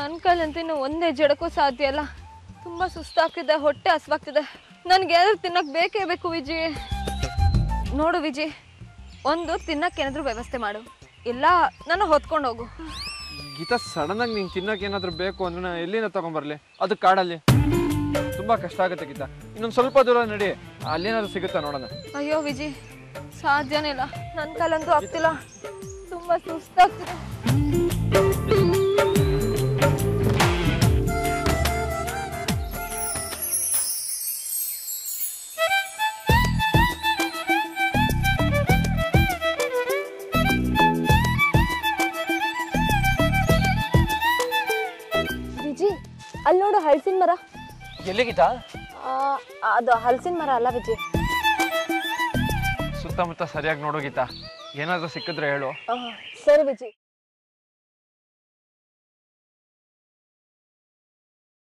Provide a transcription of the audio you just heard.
ನನ್ನ ಕೈಲಂತೂ ಇನ್ನು ಒಂದೇ ಜಡಕ್ಕೂ ಸಾಧ್ಯ ಇಲ್ಲ ತುಂಬ ಸುಸ್ತಾಗ್ತಿದೆ ಹೊಟ್ಟೆ ಹಸ್ವಾಗ್ತಿದೆ ನನಗೆ ಏನಾದ್ರು ತಿನ್ನಕ್ಕೆ ಬೇಕೇ ಬೇಕು ವಿಜಿ ನೋಡು ವಿಜಿ ಒಂದು ತಿನ್ನಕ್ಕೆ ಏನಾದರೂ ವ್ಯವಸ್ಥೆ ಮಾಡು ಇಲ್ಲ ನನ್ನ ಹೊತ್ಕೊಂಡು ಹೋಗು ಗೀತಾ ಸಡನ್ ಆಗಿ ನಿಂಗೆ ತಿನ್ನೋಕೆ ಏನಾದರೂ ಬೇಕು ಅಂದ್ರೆ ನಾನು ಎಲ್ಲಿಂದ ತಗೊಂಬರ್ಲಿ ಅದು ಕಾಡಲ್ಲಿ ತುಂಬಾ ಕಷ್ಟ ಆಗುತ್ತೆ ಗೀತಾ ಇನ್ನೊಂದು ಸ್ವಲ್ಪ ದೂರ ನಡಿ ಅಲ್ಲೇನಾದ್ರು ಸಿಗುತ್ತಾ ನೋಡೋಣ ಅಯ್ಯೋ ವಿಜಿ ಸಾಧ್ಯನೇ ಇಲ್ಲ ನನ್ನ ಕೈಲಂತೂ ಆಗ್ತಿಲ್ಲ ತುಂಬ ಸುಸ್ತಾಗ್ತಿದೆ ವಿಜಿ ಅಲ್ಲಿ ನೋಡು ಹಲಸಿನ ಮರ ಎಲ್ಲಿಗಿತಾ ಆ, ಅದು ಹಲಸಿನ ಮರ ಅಲ್ಲ ವಿಜಿ ಸುತ್ತಮುತ್ತ ಸರಿಯಾಗಿ ನೋಡು ಗೀತಾ ಏನಾದರೂ ಸಿಕ್ಕಿದ್ರೆ ಹೇಳು ಆ, ಸರಿ ವಿಜಿ